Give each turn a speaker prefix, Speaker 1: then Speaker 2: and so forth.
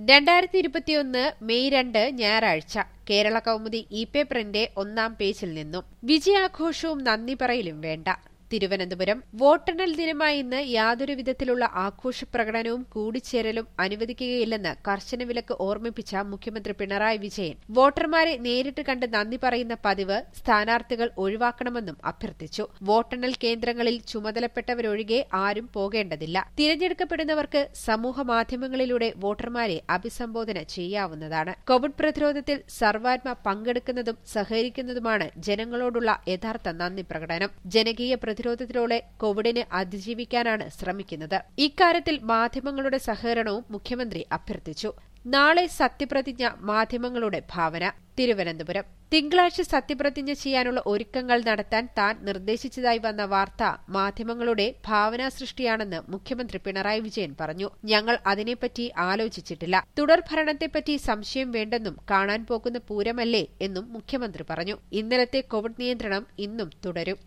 Speaker 1: രണ്ടായിരത്തി ഇരുപത്തിയൊന്ന് മെയ് രണ്ട് ഞായറാഴ്ച കേരള കൗമുദി ഇ പേപ്പറിന്റെ ഒന്നാം പേജിൽ നിന്നും വിജയാഘോഷവും നന്ദി പറയലും വേണ്ട തിരുവനന്തപുരം വോട്ടെണ്ണൽ ദിനമായ ഇന്ന് യാതൊരു വിധത്തിലുള്ള ആഘോഷ പ്രകടനവും കൂടിച്ചേരലും അനുവദിക്കുകയില്ലെന്ന് കർശന വിലക്ക് ഓർമ്മിപ്പിച്ച മുഖ്യമന്ത്രി പിണറായി വിജയൻ വോട്ടർമാരെ നേരിട്ട് കണ്ട് നന്ദി പറയുന്ന പതിവ് സ്ഥാനാർത്ഥികൾ ഒഴിവാക്കണമെന്നും അഭ്യർത്ഥിച്ചു വോട്ടെണ്ണൽ കേന്ദ്രങ്ങളിൽ ചുമതലപ്പെട്ടവരൊഴികെ ആരും പോകേണ്ടതില്ല തിരഞ്ഞെടുക്കപ്പെടുന്നവർക്ക് സമൂഹ മാധ്യമങ്ങളിലൂടെ വോട്ടർമാരെ അഭിസംബോധന ചെയ്യാവുന്നതാണ് കോവിഡ് പ്രതിരോധത്തിൽ സർവാത്മ പങ്കെടുക്കുന്നതും സഹകരിക്കുന്നതുമാണ് ജനങ്ങളോടുള്ള യഥാർത്ഥ നന്ദി പ്രകടനം ജനകീയ പ്രതിരോധത്തിലൂടെ കോവിഡിനെ അതിജീവിക്കാനാണ് ശ്രമിക്കുന്നത് ഇക്കാര്യത്തിൽ മാധ്യമങ്ങളുടെ സഹകരണവും മുഖ്യമന്ത്രി അഭ്യർത്ഥിച്ചു നാളെ സത്യപ്രതിജ്ഞ മാധ്യമങ്ങളുടെ ഭാവന തിരുവനന്തപുരം തിങ്കളാഴ്ച സത്യപ്രതിജ്ഞ ചെയ്യാനുള്ള ഒരുക്കങ്ങൾ നടത്താൻ താൻ നിർദ്ദേശിച്ചതായി വന്ന വാർത്ത മാധ്യമങ്ങളുടെ ഭാവനാ സൃഷ്ടിയാണെന്ന് മുഖ്യമന്ത്രി പിണറായി വിജയൻ പറഞ്ഞു ഞങ്ങൾ അതിനെപ്പറ്റി ആലോചിച്ചിട്ടില്ല തുടർ ഭരണത്തെപ്പറ്റി സംശയം വേണ്ടെന്നും കാണാൻ പോകുന്ന പൂരമല്ലേ എന്നും മുഖ്യമന്ത്രി പറഞ്ഞു ഇന്നലത്തെ കോവിഡ് നിയന്ത്രണം ഇന്നും തുടരും